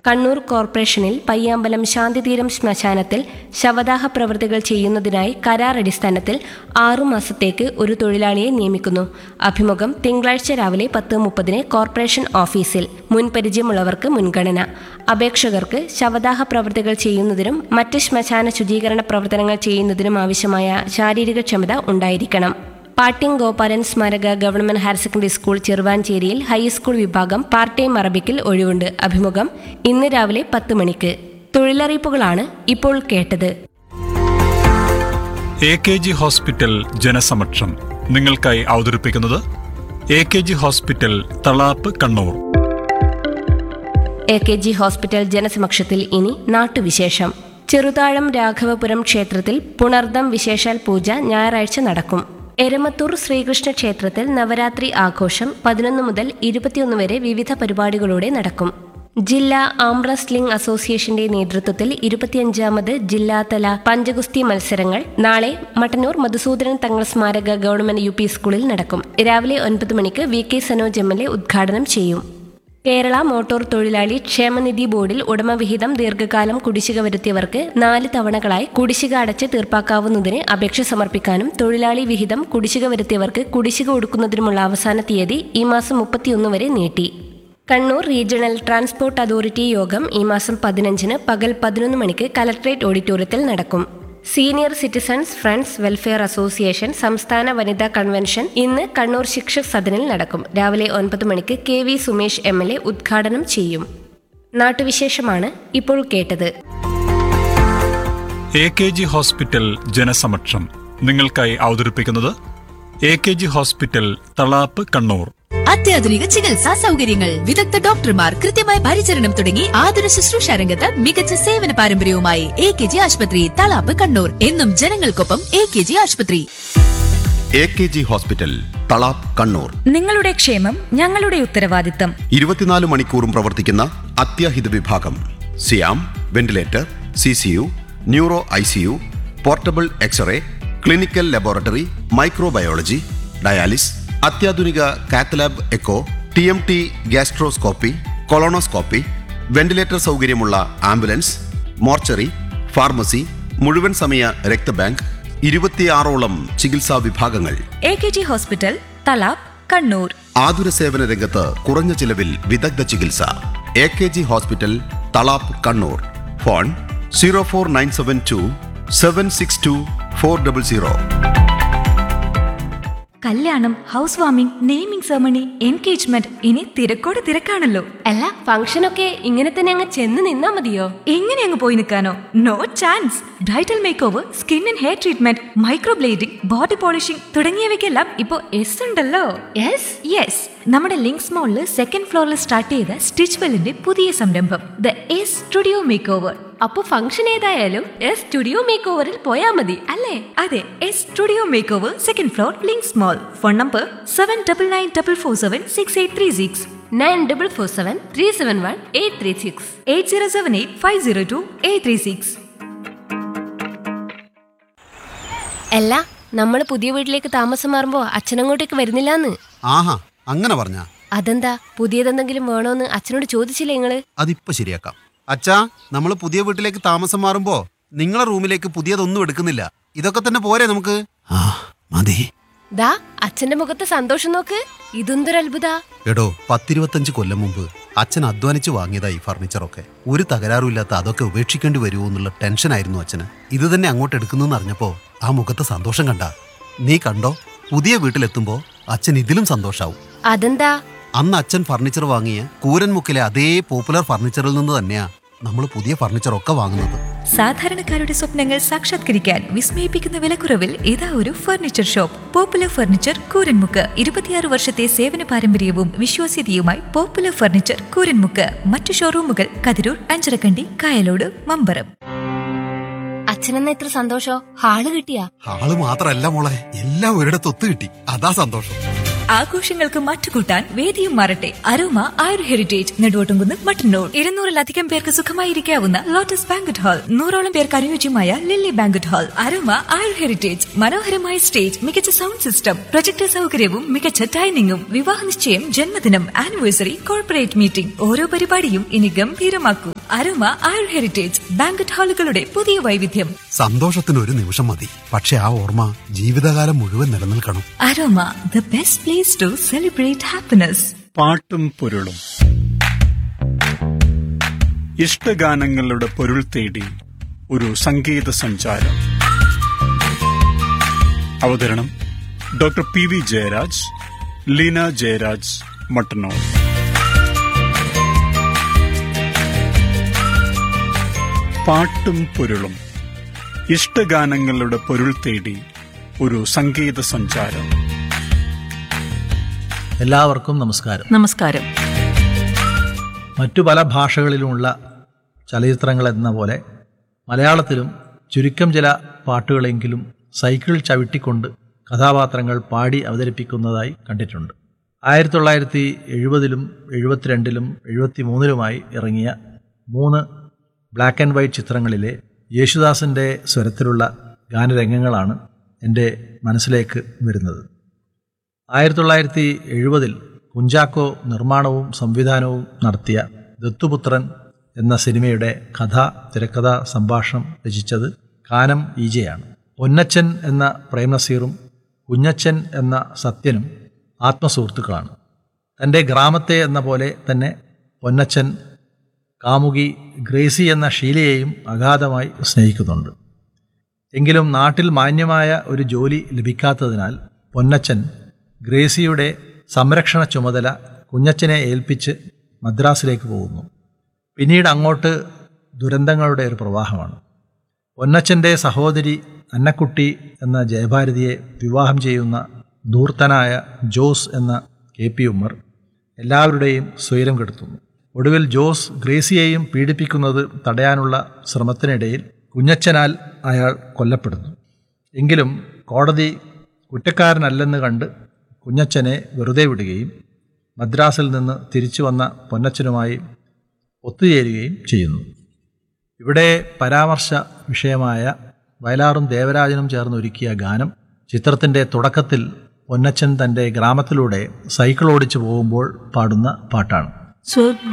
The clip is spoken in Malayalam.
കണ്ണൂർ കോർപ്പറേഷനിൽ പയ്യാമ്പലം ശാന്തിതീരം ശ്മശാനത്തിൽ ശവദാഹ പ്രവൃത്തികൾ ചെയ്യുന്നതിനായി കരാർ അടിസ്ഥാനത്തിൽ ആറുമാസത്തേക്ക് ഒരു തൊഴിലാളിയെ നിയമിക്കുന്നു അഭിമുഖം തിങ്കളാഴ്ച രാവിലെ പത്ത് മുപ്പതിന് കോർപ്പറേഷൻ ഓഫീസിൽ മുൻപരിചയമുള്ളവർക്ക് മുൻഗണന അപേക്ഷകർക്ക് ശവദാഹ പ്രവൃത്തികൾ ചെയ്യുന്നതിനും മറ്റ് ശ്മശാന ശുചീകരണ പ്രവർത്തനങ്ങൾ ചെയ്യുന്നതിനും ആവശ്യമായ ശാരീരിക ക്ഷമത ഉണ്ടായിരിക്കണം പാട്യം ഗോപാലൻ സ്മാരക ഗവൺമെന്റ് ഹയർ സെക്കൻഡറി സ്കൂൾ ചെറുവാഞ്ചേരിയിൽ ഹൈസ്കൂൾ വിഭാഗം പാർട്ട് ടൈം അറബിക്കിൽ ഒഴിവുണ്ട് അഭിമുഖം ഇന്ന് രാവിലെ പത്ത് മണിക്ക് തൊഴിലറിയിപ്പുകളാണ് ഇപ്പോൾ കേട്ടത് എ കെ ജി ഹോസ്പിറ്റൽ ജനസമക്ഷം നിങ്ങൾക്കായി അവതരിപ്പിക്കുന്നത് A K G hospital Thalap Kannur A K G hospital ജനസമക്ഷത്തിൽ ഇനി നാട്ടുവിശേഷം ചെറുതാഴം രാഘവപുരം ക്ഷേത്രത്തിൽ പുണർദം വിശേഷാൽ പൂജ ഞായറാഴ്ച നടക്കും എരമത്തൂർ ശ്രീകൃഷ്ണ ക്ഷേത്രത്തിൽ നവരാത്രി ആഘോഷം പതിനൊന്ന് മുതൽ ഇരുപത്തിയൊന്ന് വരെ വിവിധ പരിപാടികളോടെ നടക്കും ജില്ലാ ആം റെസ്ലിംഗ് അസോസിയേഷന്റെ നേതൃത്വത്തിൽ ഇരുപത്തിയഞ്ചാമത് ജില്ലാതല പഞ്ചഗുസ്തി മത്സരങ്ങൾ നാളെ മട്ടന്നൂർ മധുസൂദനൻ തങ്ങൾ സ്മാരക ഗവൺമെന്റ് യു പി സ്കൂളിൽ നടക്കും രാവിലെ ഒൻപത് മണിക്ക് V K Sanoj M L A ഉദ്ഘാടനം ചെയ്യും കേരള മോട്ടോർ തൊഴിലാളി ക്ഷേമനിധി ബോർഡിൽ ഉടമവിഹിതം ദീർഘകാലം കുടിശ്ശിക വരുത്തിയവർക്ക് നാല് തവണകളായി കുടിശ്ശിക അടച്ച് തീർപ്പാക്കാവുന്നതിന് അപേക്ഷ സമർപ്പിക്കാനും തൊഴിലാളി വിഹിതം കുടിശ്ശിക വരുത്തിയവർക്ക് കുടിശ്ശിക കൊടുക്കുന്നതിനുമുള്ള അവസാന തീയതി ഈ മാസം മുപ്പത്തിയൊന്ന് വരെ നീട്ടി കണ്ണൂർ റീജിയണൽ ട്രാൻസ്പോർട്ട് അതോറിറ്റി യോഗം ഈ മാസം പതിനഞ്ചിന് പകൽ പതിനൊന്ന് മണിക്ക് കലക്ട്രേറ്റ് ഓഡിറ്റോറിയത്തിൽ നടക്കും senior citizens friends welfare association സംസ്ഥാന വനിതാ കൺവെൻഷൻ ഇന്ന് കണ്ണൂർ ശിക്ഷക് സദനിൽ നടക്കും രാവിലെ ഒൻപത് മണിക്ക് K V Sumesh M L A ഉദ്ഘാടനം ചെയ്യും നാട്ടുവിശേഷമാണ് ഇപ്പോൾ കേട്ടത് എ കെ ജി ഹോസ്പിറ്റൽ ജനസമക്ഷം നിങ്ങൾക്കായി അവതരിപ്പിക്കുന്നത് A K G hospital Thalap Kannur അത്യാധുനിക ചികിത്സാ സൗകര്യങ്ങൾ വിദഗ്ധ ഡോക്ടർമാർ കൃത്യമായ പരിചരണം തുടങ്ങി ആതുര ശുശ്രൂഷ രംഗത്ത് മികച്ച സേവന പാരമ്പര്യവുമായി എ കെ ജി ആശുപത്രി തളാപ്പ് കണ്ണൂർ എന്നും ജനങ്ങൾക്കൊപ്പം എ കെ ജി ആശുപത്രി A K G hospital Thalap Kannur നിങ്ങളുടെ ക്ഷേമം ഞങ്ങളുടെ ഉത്തരവാദിത്തം ഇരുപത്തിനാല് മണിക്കൂറും പ്രവർത്തിക്കുന്ന അത്യാഹിത വിഭാഗം സിയാം ventilator C C U neuro I C U portable x-ray clinical laboratory microbiology dialysis അത്യാധുനിക cath lab echo T M T gastroscopy colonoscopy ventilator സൗകര്യമുള്ള ആംബുലൻസ് മോർച്ചറി ഫാർമസി മുഴുവൻ സമയ രക്തബാങ്ക് ഇരുപത്തിയാറോളം ചികിത്സാ വിഭാഗങ്ങൾ A K G hospital Thalap Kannur ആതുര സേവന രംഗത്ത് കുറഞ്ഞ ചിലവിൽ വിദഗ്ധ ചികിത്സ A K G hospital Thalap Kannur phone zero four nine seven two seven six two four double zero കല്യാണം house warming naming ceremony engagement ഇനി തിരക്കോട് തിരക്കാണല്ലോ അല്ല ഫംഗ്ഷനൊക്കെ ഇങ്ങനെ തന്നെ അങ്ങ് ചെന്ന് നിന്നാ മതിയോ എങ്ങനെ അങ്ങ് പോയി നിൽക്കാനോ no chance bridal makeover skin and hair treatment microblading body polishing തുടങ്ങിയവയ്ക്കെല്ലാം ഇപ്പോൾ എസ് ഉണ്ടല്ലോ യെസ് യെസ് നമ്മുടെ ലിങ്ക്സ് മോളിൽ സെക്കൻഡ് ഫ്ലോറിൽ സ്റ്റാർട്ട് ചെയ്ത സ്റ്റിച്ച് വെല്ലിന്റെ പുതിയ സംരംഭം the S studio makeover അപ്പൊ ഫംഗ്ഷൻ ഏതായാലും എസ് സ്റ്റുഡിയോ മേക്ക് ഓവറിൽ പോയാ മതി അല്ലേ അതെ S studio makeover second floor Links mall phone number seven double nine double four seven six eight three six nine double four seven three seven one eight three six eight zero seven eight five zero two eight three six അല്ല നമ്മൾ പുതിയ വീട്ടിലേക്ക് താമസം മാറുമ്പോ അച്ഛനങ്ങോട്ടേക്ക് വരുന്നില്ലാന്ന് ആഹാ അങ്ങനെ പറഞ്ഞ അതെന്താ പുതിയതെന്തെങ്കിലും വേണോന്ന് അച്ഛനോട് ചോദിച്ചില്ലേ നിങ്ങള് അതിപ്പോ ശരിയാക്കാം അച്ഛാ നമ്മൾ പുതിയ വീട്ടിലേക്ക് താമസം മാറുമ്പോ നിങ്ങളെ റൂമിലേക്ക് പുതിയതൊന്നും എടുക്കുന്നില്ല ഇതൊക്കെ തന്നെ പോരെ നമുക്ക് ആ മതി ദാ അച്ഛന്റെ മുഖത്ത് സന്തോഷം നോക്ക് ഇതെന്തൊരു അത്ഭുത എടോ പത്തിരുപത്തഞ്ച് കൊല്ലം മുമ്പ് അച്ഛൻ അധ്വാനിച്ച് വാങ്ങിയതാ ഈ ഫർണിച്ചറൊക്കെ ഒരു തകരാറുമില്ലാത്ത അതൊക്കെ ഉപേക്ഷിക്കേണ്ടി വരുമോ എന്നുള്ള ടെൻഷനായിരുന്നു അച്ഛന് ഇത് തന്നെ അങ്ങോട്ട് എടുക്കുന്നു അറിഞ്ഞപ്പോ ആ മുഖത്തെ സന്തോഷം കണ്ട നീ കണ്ടോ പുതിയ വീട്ടിലെത്തുമ്പോ അച്ഛൻ ഇതിലും സന്തോഷാവും അതെന്താ അന്ന് അച്ഛൻ ഫർണിച്ചർ വാങ്ങിയ കൂരൻമുക്കിലെ അതേ പോപ്പുലർ ഫർണിച്ചറിൽ നിന്ന് തന്നെയാ നമ്മൾ പുതിയ ഫർണിച്ചറൊക്കെ വാങ്ങുന്നത് സാധാരണക്കാരുടെ സ്വപ്നങ്ങൾ സാക്ഷാത്കരിക്കാൻ വിസ്മയിപ്പിക്കുന്ന വിലക്കുറവിൽ ഇതാ ഒരു furniture shop popular furniture Kooranmukku ഇരുപത്തിയാറ് വർഷത്തെ സേവന പാരമ്പര്യവും വിശ്വാസ്യതയുമായി പോപ്പുലർ ഫർണിച്ചർ കൂരൻമുക്ക് മറ്റു ഷോറൂമുകൾ കതിരൂർ അഞ്ചരക്കണ്ടി കായലോട് മമ്പറം അച്ഛനെന്ന ഇത്ര സന്തോഷോ ഹാള് കിട്ടിയാ ആള് മാത്രല്ല മോളെ എല്ലാം ഒരിടത്ത് ഒത്തു കിട്ടി അതാ സന്തോഷം ആഘോഷങ്ങൾക്ക് മാറ്റുകൂട്ടാൻ വേദിയും മാറട്ടെ അരോമ ആയുർ ഹെറിറ്റേജ് നെടുവോട്ടുംകുന്ന് മട്ടന്നൂർ ഇരുന്നൂറിലധികം പേർക്ക് സുഖമായിരിക്കാവുന്ന ലോട്ടസ് ബാങ്കറ്റ് ഹാൾ നൂറോളം പേർക്ക് അനുയോജ്യമായ lily banquet hall Aroma Ayur heritage മനോഹരമായ സ്റ്റേജ് മികച്ച സൗണ്ട് സിസ്റ്റം പ്രൊജക്ടർ സൗകര്യവും മികച്ച ഡൈനിങ്ങും വിവാഹ നിശ്ചയം ജന്മദിനം ആനിവേഴ്സറി കോർപ്പറേറ്റ് മീറ്റിംഗ് ഓരോ പരിപാടിയും ഇനി ഗംഭീരമാക്കൂ അരോമ ആയുർ ഹെറിറ്റേജ് ബാങ്കറ്റ് ഹാളുകളുടെ പുതിയ വൈവിധ്യം സന്തോഷത്തിന് ഒരു നിമിഷം മതി പക്ഷെ ആ ഓർമ്മ ജീവിതകാലം മുഴുവൻ നിലനിൽക്കണം Aroma the best place to celebrate happiness പാട്ടും പൊരുളും ഇഷ്ടഗാനങ്ങളുടെ പൊരുൾ തേടി ഒരു സംഗീത സഞ്ചാരം അവതരണം doctor P V Jayaraj Leena Jayaraj Mattanur പാട്ടും പൊരുളും ഇഷ്ടഗാനങ്ങളുടെ പൊരുൾ തേടി ഒരു സംഗീത സഞ്ചാരം എല്ലാവർക്കും നമസ്കാരം നമസ്കാരം മറ്റു പല ഭാഷകളിലുമുള്ള ചലച്ചിത്രങ്ങൾ എന്ന പോലെ മലയാളത്തിലും ചുരുക്കം ചില പാട്ടുകളെങ്കിലും സൈക്കിൾ ചവിട്ടിക്കൊണ്ട് കഥാപാത്രങ്ങൾ പാടി അവതരിപ്പിക്കുന്നതായി കണ്ടിട്ടുണ്ട് ആയിരത്തി തൊള്ളായിരത്തി എഴുപതിലും എഴുപത്തിരണ്ടിലും എഴുപത്തി മൂന്നിലുമായി ഇറങ്ങിയ മൂന്ന് ബ്ലാക്ക് ആൻഡ് വൈറ്റ് ചിത്രങ്ങളിലെ യേശുദാസിൻ്റെ സ്വരത്തിലുള്ള ഗാനരംഗങ്ങളാണ് എൻ്റെ മനസ്സിലേക്ക് വരുന്നത് ആയിരത്തി തൊള്ളായിരത്തി എഴുപതിൽ കുഞ്ചാക്കോ നിർമ്മാണവും സംവിധാനവും നടത്തിയ ദത്തുപുത്രൻ എന്ന സിനിമയുടെ കഥ തിരക്കഥ സംഭാഷണം രചിച്ചത് കാനം ഈജയാണ് പൊന്നച്ചൻ എന്ന പ്രേംനസീറും കുഞ്ഞച്ചൻ എന്ന സത്യനും ആത്മസുഹൃത്തുക്കളാണ് തൻ്റെ ഗ്രാമത്തെ എന്ന പോലെ തന്നെ പൊന്നച്ചൻ കാമുകി ഗ്രേസി എന്ന ഷീലയെയും അഗാധമായി സ്നേഹിക്കുന്നുണ്ട് എങ്കിലും നാട്ടിൽ മാന്യമായ ഒരു ജോലി ലഭിക്കാത്തതിനാൽ പൊന്നച്ചൻ ഗ്രേസിയുടെ സംരക്ഷണ ചുമതല കുഞ്ഞച്ചനെ ഏൽപ്പിച്ച് മദ്രാസിലേക്ക് പോകുന്നു പിന്നീട് അങ്ങോട്ട് ദുരന്തങ്ങളുടെ ഒരു പ്രവാഹമാണ് പൊന്നച്ചൻ്റെ സഹോദരി അന്നക്കുട്ടി എന്ന ജയഭാരതിയെ വിവാഹം ചെയ്യുന്ന ധൂർത്തനായ ജോസ് എന്ന കെ പി ഉമ്മർ എല്ലാവരുടെയും സ്വൈരം കെടുത്തുന്നു ഒടുവിൽ ജോസ് ഗ്രേസിയെയും പീഡിപ്പിക്കുന്നത് തടയാനുള്ള ശ്രമത്തിനിടയിൽ കുഞ്ഞച്ചനാൽ അയാൾ കൊല്ലപ്പെടുന്നു എങ്കിലും കോടതി കുറ്റക്കാരനല്ലെന്ന് കണ്ട് കുഞ്ഞച്ചനെ വെറുതെ വിടുകയും മദ്രാസിൽ നിന്ന് തിരിച്ചു വന്ന പൊന്നച്ചനുമായി ഒത്തുചേരുകയും ചെയ്യുന്നു ഇവിടെ പരാമർശ വിഷയമായ വയലാറും ദേവരാജനും ചേർന്ന് ഒരുക്കിയ ഗാനം ചിത്രത്തിൻ്റെ തുടക്കത്തിൽ പൊന്നച്ചൻ തൻ്റെ ഗ്രാമത്തിലൂടെ സൈക്കിൾ ഓടിച്ചു പോകുമ്പോൾ പാടുന്ന പാട്ടാണ് സ്വർഗ